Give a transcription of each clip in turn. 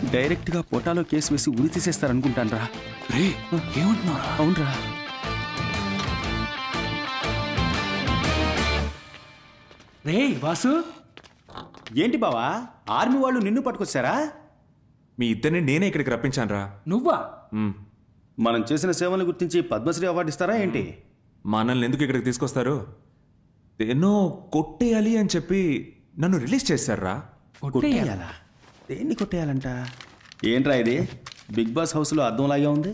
Direct గా పోటాలో case వేసి ఉరి తీసేస్తారనుకుంటాను రా రే ఏమంటున్నారా అవునరా రే వాసు ఏంటి బావా ఆర్మీ వాళ్ళు నిన్ను పట్టుకొచ్చారా మీ ఇద్దరిని నేనే ఇక్కడికి రప్పించాను రా నువ్వా మనం చేసిన సేవలను గుర్తించి పద్మశ్రీ అవార్డు ఇస్తారా ఏంటి మనల్ని ఎందుకు ఇక్కడికి తీసుకొస్తారు ఎన్నో కొట్టేయాలి అని చెప్పి నన్ను రిలీజ్ చేశారా కొట్టేయాలా దేన్ని కొట్టేయాలంట ఏంట్రా ఇది బిగ్ బాస్ హౌస్ లో అద్దం లాగే ఉంది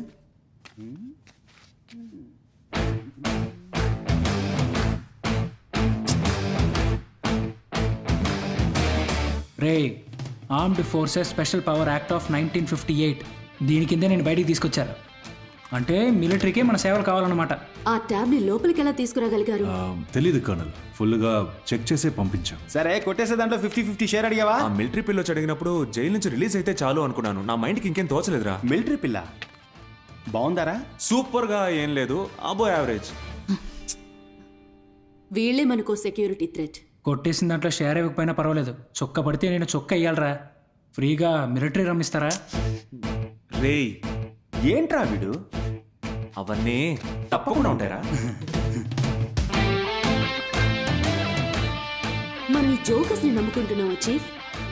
రే armed forces special power act of nineteen fifty eight దీని కిందే నేను బయటికి తీసుకొచ్చారు అంటే మిలిటరీకే మన సేవలు కావాలన్నమాట ఆ ట్యాబ్ ని లోపలికి ఎలా తీసుకురాగలిగారు ఆ, తెలీదు కర్నల్ ఫుల్గా చెక్ చేసే పంపించాం సరే కొట్టేసే దాంట్లో ఫిఫ్టీ ఫిఫ్టీ షేర్ అడిగావా ఆ మిలిటరీ పిల్లొచ్చి అడిగినప్పుడు జైలు నుంచి రిలీజ్ అయితే చాలు అనుకున్నాను నా మైండ్కి ఇంకేం తోచలేదురా మిలిటరీ పిల్ల బాగుందారా సూపర్ గా ఏం లేదు అబో యావరేజ్ వీళ్ళే మనకో సెక్యూరిటీ థ్రెట్ కొట్టేసిన దాంట్లో షేర్ ఇవ్వకపోయినా పర్వాలేదు చొక్క పడితే నేను చొక్క ఇయ్యాలరా ఫ్రీగా మిలిటరీ రమ్మిస్తారా రేయ్ ఏంట్రా వీడు అవన్నీ తప్పకుండా ఉంటారా మనం ఈ జోకర్స్ ని నమ్ముకుంటున్నావా చీఫ్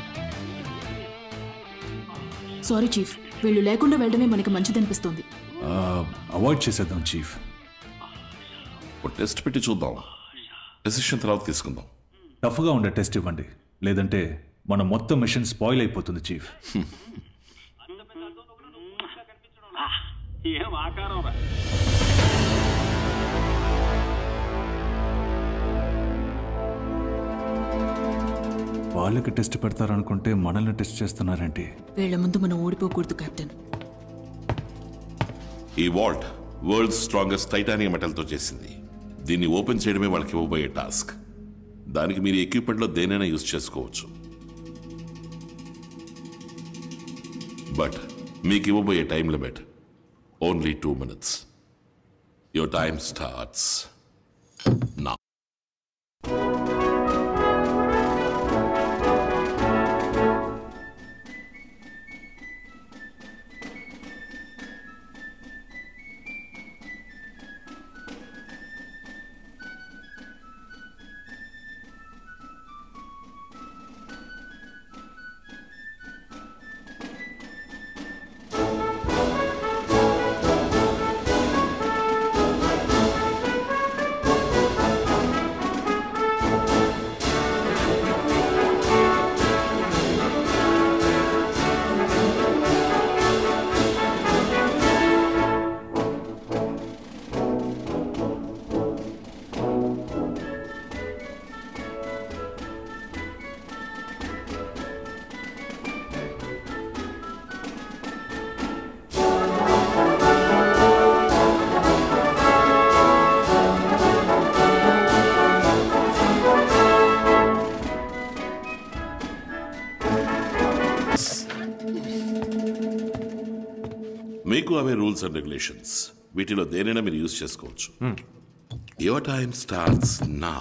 సారీ చీఫ్ వీళ్ళు లేకుండా వెళ్ళడమే మనకి మంచిదనిపిస్తోంది ఆ, అవాయిడ్ చేసేద్దాం చీఫ్ ఒక టెస్ట్ పెట్టి చూద్దాం డెసిషన్ తర్వాత తీసుకుందాం టఫ్గా ఉండే టెస్ట్ ఇవ్వండి లేదంటే మన మొత్తం మిషన్ స్పాయిల్ అయిపోతుంది చీఫ్ వాళ్ళకి టెస్ట్ పెడతారనుకుంటే మనల్ని టెస్ట్ చేస్తున్నారేంటి వీళ్ళ ముందు మనం ఓడిపోకూడదు కెప్టెన్ ఈ వాల్ట్ వరల్డ్ స్ట్రాంగెస్ట్ టైటానియం మెటల్తో చేసింది దీన్ని ఓపెన్ చేయడమే వాళ్ళకి ఇవ్వబోయే టాస్క్ దానికి మీరు ఎక్విప్మెంట్లో దేనైనా యూజ్ చేసుకోవచ్చు బట్ మీకు ఇవ్వబోయే time limit only two minutes your time starts నా మీకు అవే రూల్స్ అండ్ రెగ్యులేషన్స్ వీటిలో దేనైనా మీరు యూజ్ చేసుకోవచ్చు యువర్ టైమ్ స్టార్ట్స్ నా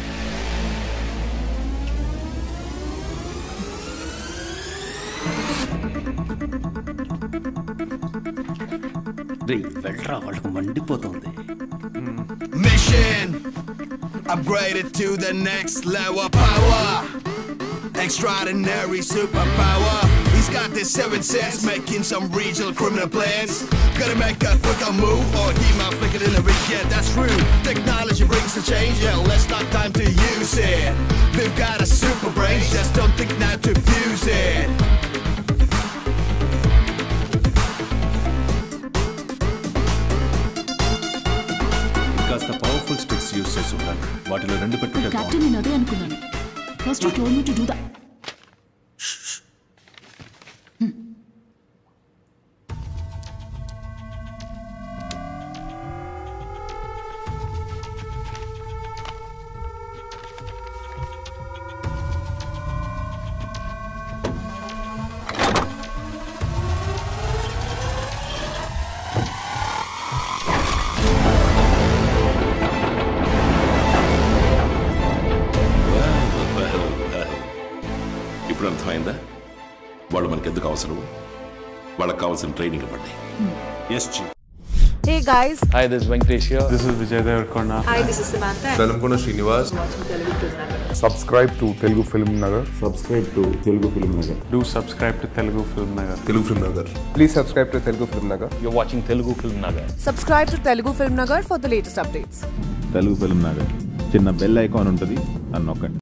రే వెళ్ళరా వాళ్ళకు మండిపోతుంది Mission upgraded to the next level power. Extraordinary superpower. He's got this seven sense, making some regional criminal plans. Gonna make a quicker move, or he might flick it in the reach. Yeah, that's true. Technology brings the change. Yeah, let's not time to use it. We've got a super brain, just don't think now to fuse it. కాస్త powerful sticks use చేసి ఉండాలి వాటిలో రెండు పెట్టుకుంటే బాగుంటుంది captain నేను అదే అనుకున్నాను first told me to do that ఇప్పుడు అర్థమైందా వాళ్ళు మనకి ఎందుకు అవసరం వాళ్ళకి కావాల్సిన ట్రైనింగ్ ఇవ్వండి yes chief Hey guys, Hi, this is Venkatesh here. This is Vijay Devarkonda. hi, this is Samantha. Velamkona Srinivas. Subscribe to Telugu Film Nagar Subscribe to Telugu Film Nagar. Do subscribe to Telugu Film Nagar. Telugu Film Nagar please subscribe to Telugu Film Nagar You're watching Telugu Film Nagar. Subscribe to Telugu Film Nagar for the latest updates. Telugu Film Nagar చిన్న bell icon ఉంటుంది అని నొక్కండి